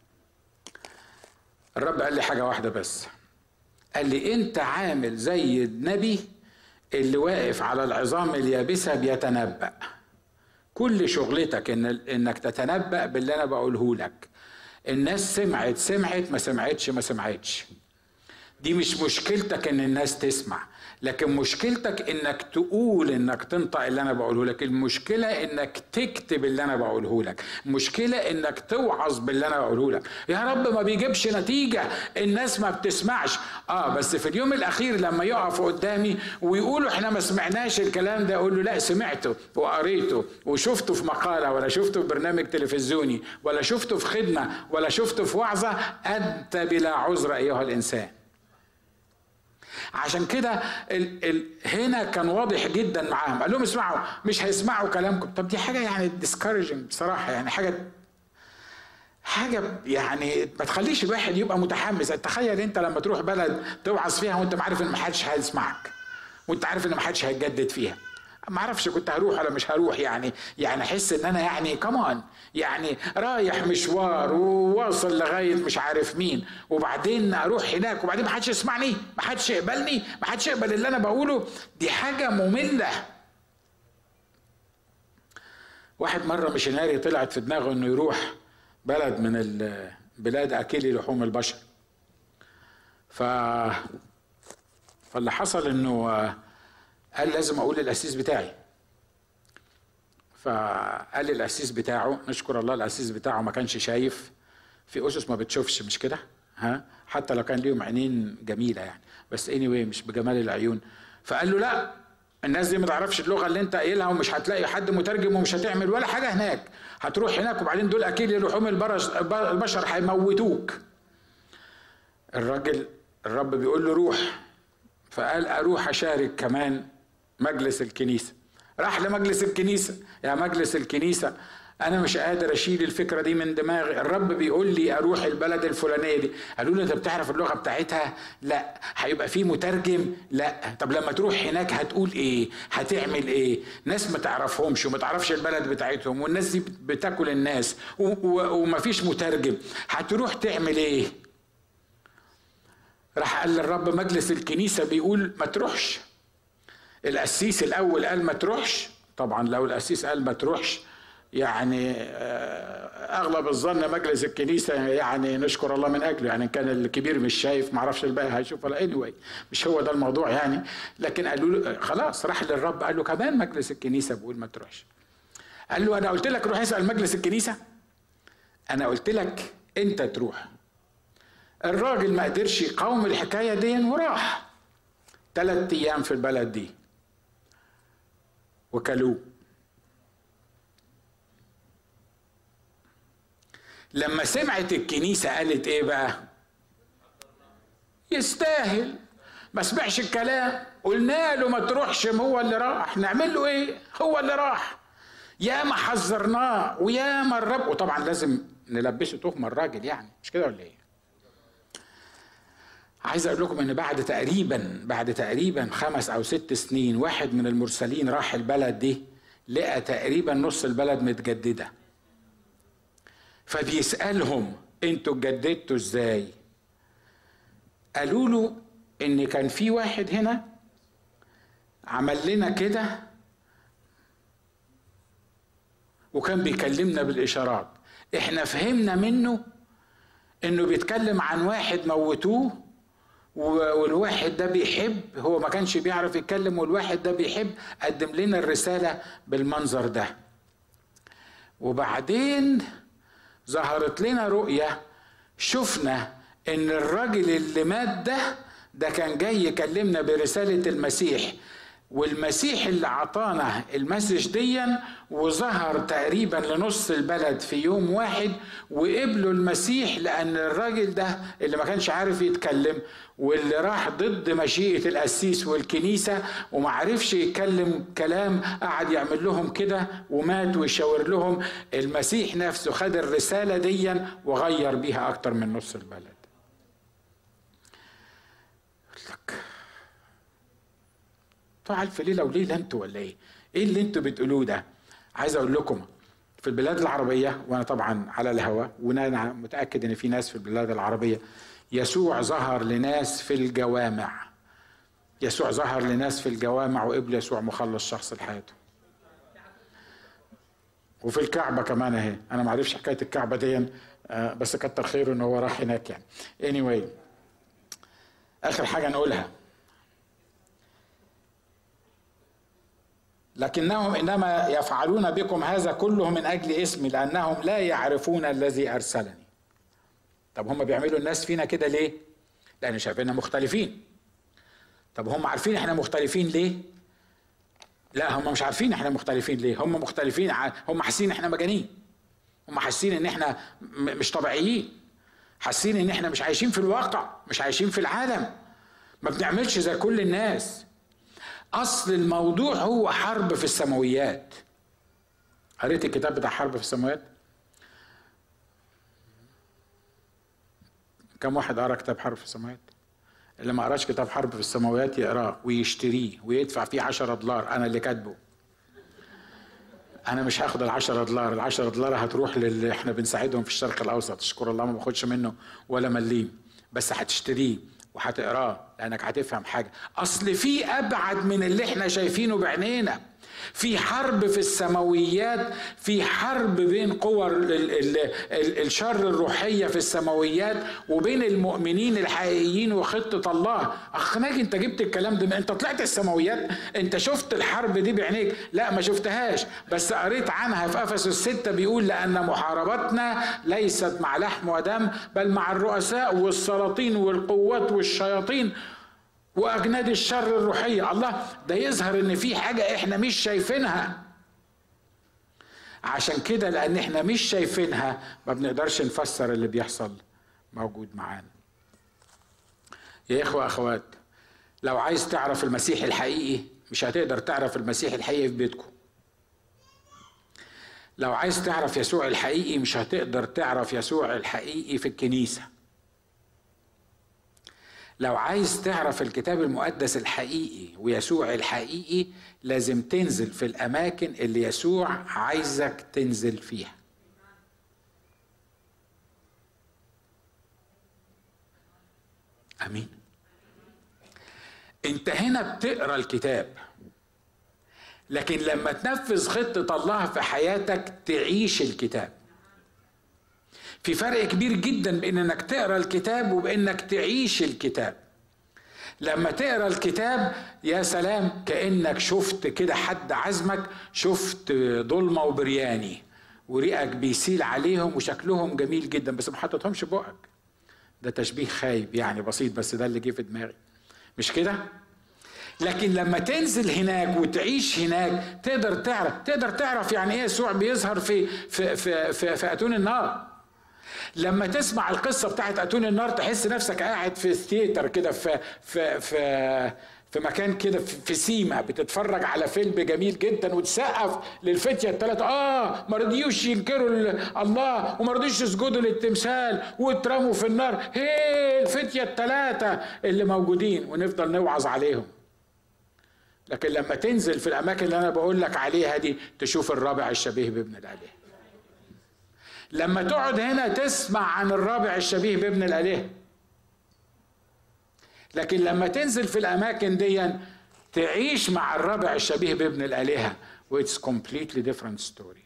الرب قال لي حاجه واحده بس قال لي انت عامل زي النبي اللي واقف على العظام اليابسه بيتنبأ كل شغلتك إن انك تتنبأ باللي انا بقوله لك الناس سمعت سمعت ما سمعتش ما سمعتش دي مش مشكلتك ان الناس تسمع لكن مشكلتك انك تقول انك تنطق اللي انا بقوله لك المشكله انك تكتب اللي انا بقوله لك المشكله انك توعظ باللي انا بقوله لك يا رب ما بيجيبش نتيجه الناس ما بتسمعش اه بس في اليوم الاخير لما يقفوا قدامي ويقولوا احنا ما سمعناش الكلام ده اقول له لا سمعته وقريته وشفته في مقاله ولا شفته في برنامج تلفزيوني ولا شفته في خدمه ولا شفته في وعظه انت بلا عذر ايها الانسان عشان كده ال ال هنا كان واضح جدا معاهم قال لهم اسمعوا مش هيسمعوا كلامكم طب دي حاجه يعني ديسكارجنج بصراحه يعني حاجه حاجه يعني ما تخليش الواحد يبقى متحمس تخيل انت لما تروح بلد توعظ فيها وانت عارف ان ما حدش هيسمعك وانت عارف ان ما حدش هيتجدد فيها ما اعرفش كنت هروح ولا مش هروح يعني يعني احس ان انا يعني كمان يعني رايح مشوار وواصل لغايه مش عارف مين وبعدين اروح هناك وبعدين ما حدش يسمعني ما حدش يقبلني ما حدش يقبل اللي انا بقوله دي حاجه ممله واحد مره مشناري طلعت في دماغه انه يروح بلد من البلاد اكلي لحوم البشر ف فاللي حصل انه قال لازم اقول للاسيس بتاعي فقال للاسيس بتاعه نشكر الله الاسيس بتاعه ما كانش شايف في اسس ما بتشوفش مش كده ها حتى لو كان ليهم عينين جميله يعني بس اني anyway مش بجمال العيون فقال له لا الناس دي ما تعرفش اللغه اللي انت قايلها ومش هتلاقي حد مترجم ومش هتعمل ولا حاجه هناك هتروح هناك وبعدين دول اكيد لحوم البشر هيموتوك الراجل الرب بيقول له روح فقال اروح اشارك كمان مجلس الكنيسه راح لمجلس الكنيسه يا مجلس الكنيسه انا مش قادر اشيل الفكره دي من دماغي الرب بيقول لي اروح البلد الفلانيه دي قالوا لي انت بتعرف اللغه بتاعتها لا هيبقى في مترجم لا طب لما تروح هناك هتقول ايه هتعمل ايه ناس ما تعرفهمش وما تعرفش البلد بتاعتهم والناس دي بتاكل الناس ومفيش مترجم هتروح تعمل ايه راح قال للرب مجلس الكنيسة بيقول ما تروحش القسيس الأول قال ما تروحش طبعا لو القسيس قال ما تروحش يعني اغلب الظن مجلس الكنيسه يعني نشكر الله من اجله يعني كان الكبير مش شايف ما اعرفش الباقي هيشوف ولا اني anyway مش هو ده الموضوع يعني لكن قالوا له خلاص راح للرب قال له كمان مجلس الكنيسه بيقول ما تروحش قال له انا قلت لك روح اسال مجلس الكنيسه انا قلت لك انت تروح الراجل ما قدرش يقاوم الحكايه دي وراح ثلاث ايام في البلد دي وكلوه لما سمعت الكنيسة قالت ايه بقى يستاهل ما سمعش الكلام قلنا له ما تروحش هو اللي راح نعمل له ايه هو اللي راح يا ما حذرناه ويا ما الرب وطبعا لازم نلبسه تهمه الراجل يعني مش كده ولا ايه عايز اقول لكم ان بعد تقريبا بعد تقريبا خمس او ست سنين واحد من المرسلين راح البلد دي لقى تقريبا نص البلد متجدده فبيسالهم انتوا اتجددتوا ازاي قالوا له ان كان في واحد هنا عمل لنا كده وكان بيكلمنا بالاشارات احنا فهمنا منه انه بيتكلم عن واحد موتوه والواحد ده بيحب هو ما كانش بيعرف يتكلم والواحد ده بيحب قدم لنا الرساله بالمنظر ده وبعدين ظهرت لنا رؤيه شفنا ان الراجل اللي مات ده ده كان جاي يكلمنا برساله المسيح والمسيح اللي عطانا المسج ديا وظهر تقريبا لنص البلد في يوم واحد وقبلوا المسيح لان الراجل ده اللي ما كانش عارف يتكلم واللي راح ضد مشيئة القسيس والكنيسة وما عرفش يتكلم كلام قعد يعمل لهم كده ومات ويشاور لهم المسيح نفسه خد الرسالة ديا وغير بيها أكتر من نص البلد لك طبعا في ليله وليله انتوا ولا ايه؟ ايه اللي انتوا بتقولوه ده؟ عايز اقول لكم في البلاد العربيه وانا طبعا على الهواء وانا متاكد ان في ناس في البلاد العربيه يسوع ظهر لناس في الجوامع يسوع ظهر لناس في الجوامع وقبل يسوع مخلص شخص لحياته وفي الكعبة كمان اهي انا ما اعرفش حكاية الكعبة دي بس كتر خيره ان هو راح هناك يعني anyway اخر حاجة نقولها لكنهم انما يفعلون بكم هذا كله من اجل اسمي لانهم لا يعرفون الذي ارسلني طب هم بيعملوا الناس فينا كده ليه لان شايفيننا مختلفين طب هم عارفين احنا مختلفين ليه لا هم مش عارفين احنا مختلفين ليه هم مختلفين هم حاسين احنا مجانين هم حاسين ان احنا مش طبيعيين حاسين ان احنا مش عايشين في الواقع مش عايشين في العالم ما بنعملش زي كل الناس اصل الموضوع هو حرب في السماويات قريت الكتاب بتاع حرب في السماوات كم واحد قرا كتاب حرب في السماوات اللي ما قراش كتاب حرب في السماوات يقراه ويشتريه ويدفع فيه 10 دولار انا اللي كاتبه انا مش هاخد ال 10 دولار ال 10 دولار هتروح للي احنا بنساعدهم في الشرق الاوسط اشكر الله ما باخدش منه ولا مليم بس هتشتريه وهتقراه لانك هتفهم حاجه اصل في ابعد من اللي احنا شايفينه بعينينا في حرب في السماويات في حرب بين قوى الشر الروحية في السماويات وبين المؤمنين الحقيقيين وخطة الله أخ ناجي أنت جبت الكلام ده أنت طلعت السماويات أنت شفت الحرب دي بعينيك لا ما شفتهاش بس قريت عنها في أفسس الستة بيقول لأن محاربتنا ليست مع لحم ودم بل مع الرؤساء والسلاطين والقوات والشياطين واجناد الشر الروحيه الله ده يظهر ان في حاجه احنا مش شايفينها عشان كده لان احنا مش شايفينها ما بنقدرش نفسر اللي بيحصل موجود معانا يا اخوه اخوات لو عايز تعرف المسيح الحقيقي مش هتقدر تعرف المسيح الحقيقي في بيتكم لو عايز تعرف يسوع الحقيقي مش هتقدر تعرف يسوع الحقيقي في الكنيسه لو عايز تعرف الكتاب المقدس الحقيقي ويسوع الحقيقي لازم تنزل في الاماكن اللي يسوع عايزك تنزل فيها امين انت هنا بتقرا الكتاب لكن لما تنفذ خطه الله في حياتك تعيش الكتاب في فرق كبير جدا بين انك تقرا الكتاب وبانك تعيش الكتاب لما تقرا الكتاب يا سلام كانك شفت كده حد عزمك شفت ضلمه وبرياني وريقك بيسيل عليهم وشكلهم جميل جدا بس ما حطيتهمش بقك ده تشبيه خايب يعني بسيط بس ده اللي جه في دماغي مش كده لكن لما تنزل هناك وتعيش هناك تقدر تعرف تقدر تعرف يعني ايه يسوع بيظهر في في في في, في اتون النار لما تسمع القصه بتاعت اتون النار تحس نفسك قاعد في ثياتر كده في في في في مكان كده في سيما بتتفرج على فيلم جميل جدا وتسقف للفتيه الثلاثه اه ما رضيوش ينكروا الله وما رضيوش يسجدوا للتمثال واترموا في النار هي الفتيه الثلاثه اللي موجودين ونفضل نوعظ عليهم لكن لما تنزل في الاماكن اللي انا بقول لك عليها دي تشوف الرابع الشبيه بابن الاله لما تقعد هنا تسمع عن الرابع الشبيه بابن الآلهة لكن لما تنزل في الأماكن دي تعيش مع الرابع الشبيه بابن الآلهة وإتس كومبليتلي ديفرنت ستوري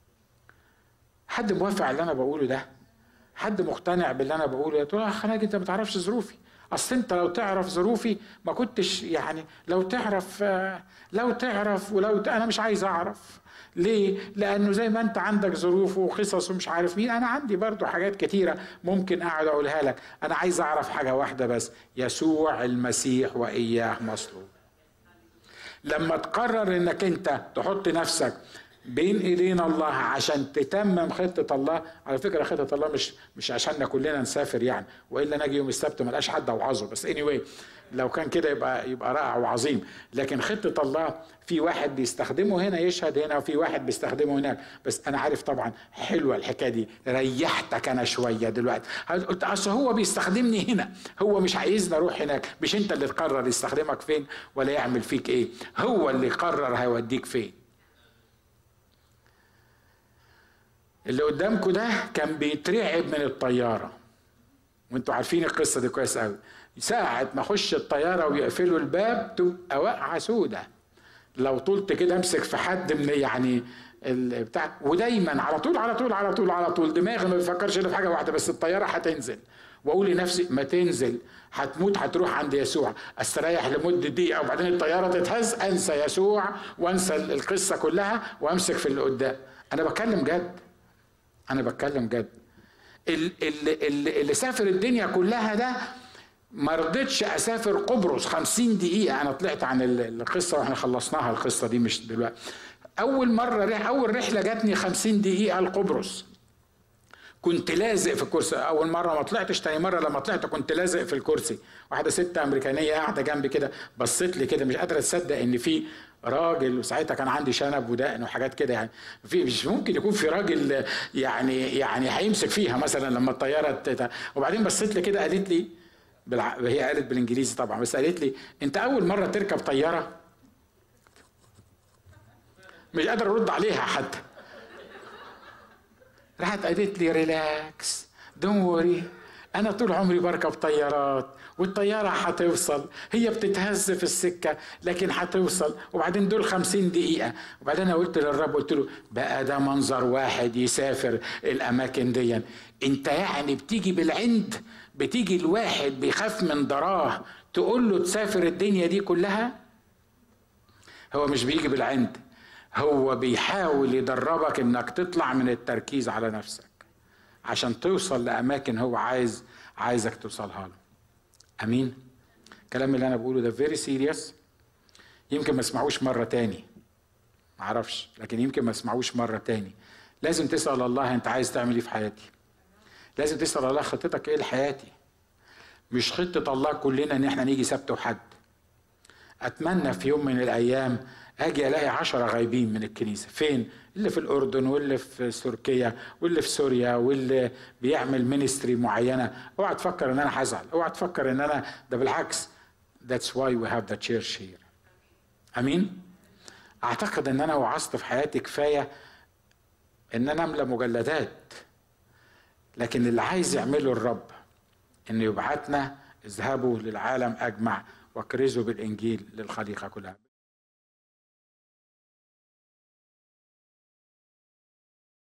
حد موافق على اللي أنا بقوله ده حد مقتنع باللي أنا بقوله تقول يا خلاك أنت ما تعرفش ظروفي اصل انت لو تعرف ظروفي ما كنتش يعني لو تعرف لو تعرف ولو انا مش عايز اعرف ليه؟ لأنه زي ما أنت عندك ظروف وقصص ومش عارف مين أنا عندي برضو حاجات كتيرة ممكن أقعد أقولها لك أنا عايز أعرف حاجة واحدة بس يسوع المسيح وإياه مصلوب لما تقرر انك انت تحط نفسك بين ايدين الله عشان تتمم خطه الله على فكره خطه الله مش مش عشان كلنا نسافر يعني والا نجي يوم السبت ما حد اوعظه بس اني anyway لو كان كده يبقى يبقى رائع وعظيم لكن خطه الله في واحد بيستخدمه هنا يشهد هنا وفي واحد بيستخدمه هناك بس انا عارف طبعا حلوه الحكايه دي ريحتك انا شويه دلوقتي قلت اصل هو بيستخدمني هنا هو مش عايزني اروح هناك مش انت اللي تقرر يستخدمك فين ولا يعمل فيك ايه هو اللي قرر هيوديك فين اللي قدامكم ده كان بيترعب من الطياره وانتوا عارفين القصه دي كويس قوي ساعة ما اخش الطيارة ويقفلوا الباب تبقى واقعة سودة لو طولت كده امسك في حد من يعني بتاع ودايما على طول على طول على طول على طول دماغي ما بيفكرش الا في حاجه واحده بس الطياره هتنزل واقول لنفسي ما تنزل هتموت هتروح عند يسوع استريح لمده دقيقه وبعدين الطياره تتهز انسى يسوع وانسى القصه كلها وامسك في اللي قدام انا بتكلم جد انا بتكلم جد اللي, اللي, اللي سافر الدنيا كلها ده ما رضيتش اسافر قبرص خمسين دقيقة انا طلعت عن القصة واحنا خلصناها القصة دي مش دلوقتي اول مرة رح اول رحلة جاتني خمسين دقيقة لقبرص كنت لازق في الكرسي اول مره ما طلعتش تاني مره لما طلعت كنت لازق في الكرسي واحده ست امريكانيه قاعده جنبي كده بصت لي كده مش قادره تصدق ان في راجل وساعتها كان عندي شنب ودقن وحاجات كده يعني في مش ممكن يكون في راجل يعني يعني هيمسك فيها مثلا لما الطياره تت... وبعدين بصت لي كده قالت لي بالع... هي قالت بالانجليزي طبعا بس قالت لي انت اول مره تركب طياره مش قادر ارد عليها حتى راحت قالت لي ريلاكس دون وري انا طول عمري بركب طيارات والطيارة هتوصل هي بتتهز في السكة لكن هتوصل وبعدين دول خمسين دقيقة وبعدين أنا قلت للرب قلت له بقى ده منظر واحد يسافر الأماكن دي أنت يعني بتيجي بالعند بتيجي الواحد بيخاف من ضراه تقول له تسافر الدنيا دي كلها هو مش بيجي بالعند هو بيحاول يدربك انك تطلع من التركيز على نفسك عشان توصل لاماكن هو عايز عايزك توصلها له امين الكلام اللي انا بقوله ده فيري سيريس يمكن ما اسمعوش مره تاني معرفش لكن يمكن ما اسمعوش مره تاني لازم تسال الله انت عايز تعمل ايه في حياتي لازم تسال الله خطتك ايه لحياتي مش خطه الله كلنا ان احنا نيجي سبت وحد اتمنى في يوم من الايام اجي الاقي عشرة غايبين من الكنيسه فين اللي في الاردن واللي في تركيا واللي في سوريا واللي بيعمل مينستري معينه اوعى تفكر ان انا هزعل اوعى تفكر ان انا ده بالعكس that's why we have the church here امين اعتقد ان انا وعظت في حياتي كفايه ان انا املى مجلدات لكن اللي عايز يعمله الرب انه يبعتنا اذهبوا للعالم اجمع واكرزوا بالانجيل للخليقه كلها